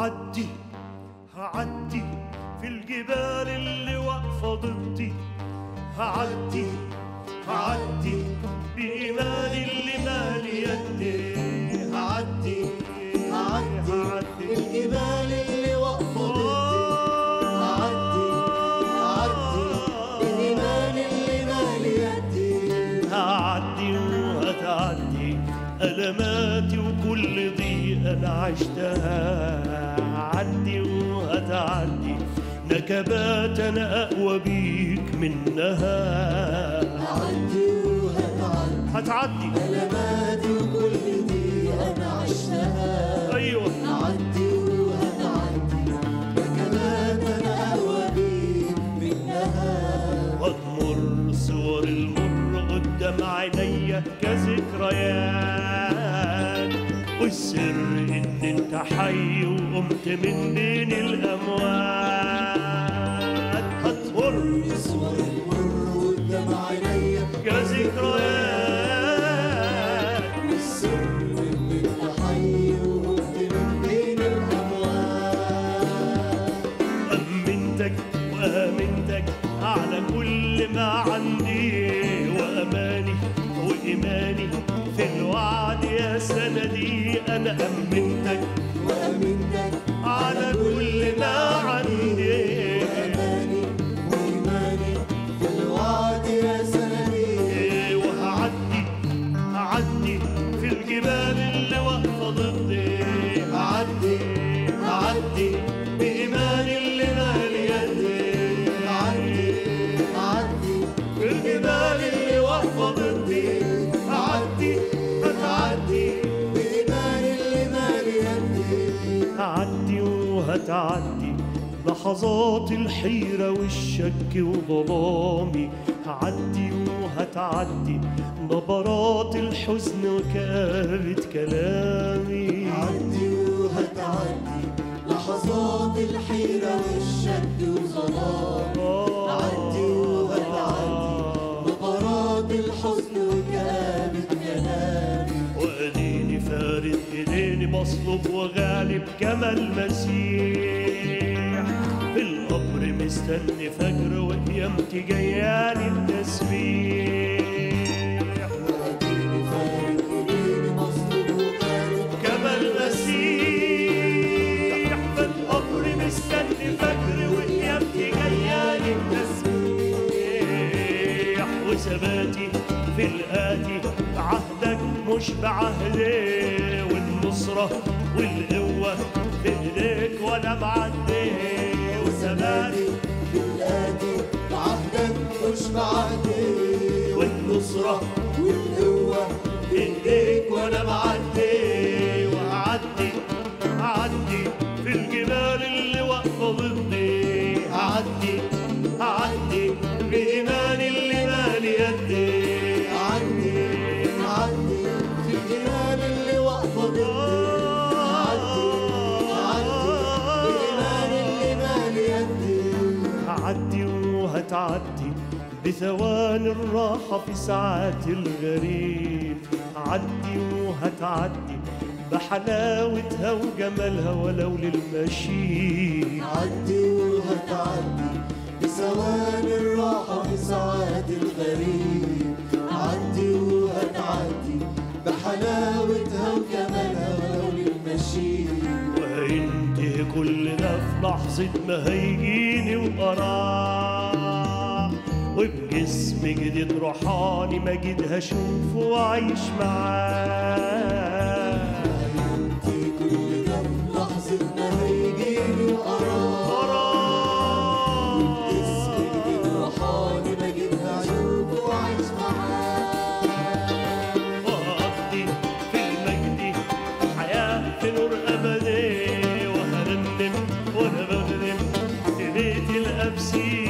هعدي هعدي في الجبال اللي واقفة ضدي هعدي هعدي بإيماني اللي مالي يدي هعدي هعدي الجبال اللي واقفة ضدي هعدي هعدي الإيمان اللي مالي يدي هعدي وهتعدي ألماتي وكل ضيقة أنا عشتها هعدي وهتعدي نكبات أنا أقوى بيك منها هعدي وهتعدي هتعدي ألماتي وكل دي أنا عشتها أيوه هعدي وهتعدي لكنات أنا أقوى بيك منها هتمر صور المر قدام عينيا كذكريات والسر ان انت حي وقمت من بين الاموات هتمر صور المر قدام عينيا كذكريات والسر إن أنت حي وقمت من بين الأموات أمنتك وآمنتك على كل ما عندي وأماني وإيماني في الوعد يا سندي أنا أمنتك وأمنتك على كل ما عندي وأماني وإيماني في الوعد يا سندي وهعدي هعدي في الجبال اللي واقفة ضدي هعدي هعدي بإيماني اللي مالي يدي هعدي هعدي في الجبال اللي واقفة ضدي هعدي هتعدي بإيماني اللي مالي يدي هعدي وهتعدي لحظات الحيرة والشك وظلامي هعدي وهتعدي نبرات الحزن وكآبة كلامي هعدي وهتعدي لحظات الحيرة والشك وظلام هعدي وهتعدي نبرات الحزن وكآبة كلامي واديني فارد ايديني بصلب وغالب كما المسيح في القبر مستني فجر وقيامتي جيالي التسبيح وأديني فارق إيديني مصلوب وغالب كما المسيح في القبر مستني فجر وقيامتي جيالي التسبيح وثباتي في الآتي عهدك مش بعهدي والنصرة والقوة في ايديك وانا معدي وثباتي في الآتي بعهدك مش بعهدي والنصرة والقوة في ايديك وانا معدي وهعدي هعدي في الجبال اللي واقفة ضدي هعدي هعدي بإيماني اللي مالي يدي عدي عدي في الجبال اللي واقفة ضدي عدي عدي بإيمان اللي مالي يدي هعدي وهتعدي بثواني الراحة في ساعات الغريب هعدي وهتعدي بحلاوتها وجمالها ولو للمشي عدي وهتعدي بثواني الراحة في ساعات الغريب عدي وهتعدي بحلاوتها وجمالها ولو للمشي وهينتهي كل ده في لحظة ما هيجيني وقرار وبجسم جديد روحاني مجيد هشوفه وأعيش معاه في كل ده لحظة ما هيجيني وقرار اسم جديد روحاني بجيب هشوفه وعايش معاه وأقضي في المجد حياة في نور أبدي وهرنم وأنا بخدم في بيت الأبسي